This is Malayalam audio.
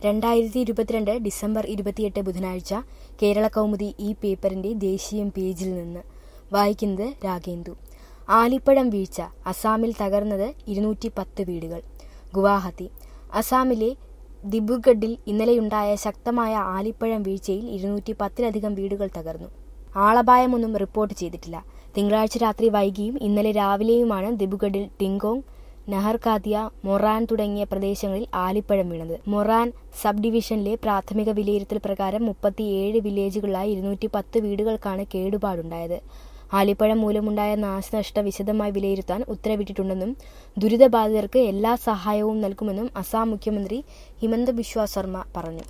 രണ്ടായിരത്തി ഇരുപത്തിരണ്ട് ഡിസംബർ ഇരുപത്തിയെട്ട് ബുധനാഴ്ച കേരള കൗമുദി ഈ പേപ്പറിന്റെ ദേശീയം പേജിൽ നിന്ന് വായിക്കുന്നത് രാഗേന്ദു ആലിപ്പഴം വീഴ്ച അസാമിൽ തകർന്നത് ഇരുന്നൂറ്റി പത്ത് വീടുകൾ ഗുവാഹത്തി അസാമിലെ ദിബ്രുഗഡിൽ ഇന്നലെയുണ്ടായ ശക്തമായ ആലിപ്പഴം വീഴ്ചയിൽ ഇരുന്നൂറ്റി പത്തിലധികം വീടുകൾ തകർന്നു ആളപായമൊന്നും റിപ്പോർട്ട് ചെയ്തിട്ടില്ല തിങ്കളാഴ്ച രാത്രി വൈകിയും ഇന്നലെ രാവിലെയുമാണ് ദിബ്രുഗഡിൽ ടിങ്കോങ് നഹർകാദിയ മൊറാൻ തുടങ്ങിയ പ്രദേശങ്ങളിൽ ആലിപ്പഴം വീണത് മൊറാൻ സബ് ഡിവിഷനിലെ പ്രാഥമിക വിലയിരുത്തൽ പ്രകാരം മുപ്പത്തിയേഴ് വില്ലേജുകളിലായി ഇരുന്നൂറ്റി പത്ത് വീടുകൾക്കാണ് കേടുപാടുണ്ടായത് ആലിപ്പഴം മൂലമുണ്ടായ നാശനഷ്ടം വിശദമായി വിലയിരുത്താൻ ഉത്തരവിട്ടിട്ടുണ്ടെന്നും ദുരിതബാധിതർക്ക് എല്ലാ സഹായവും നൽകുമെന്നും അസാം മുഖ്യമന്ത്രി ഹിമന്ത ബിശ്വ ശർമ്മ പറഞ്ഞു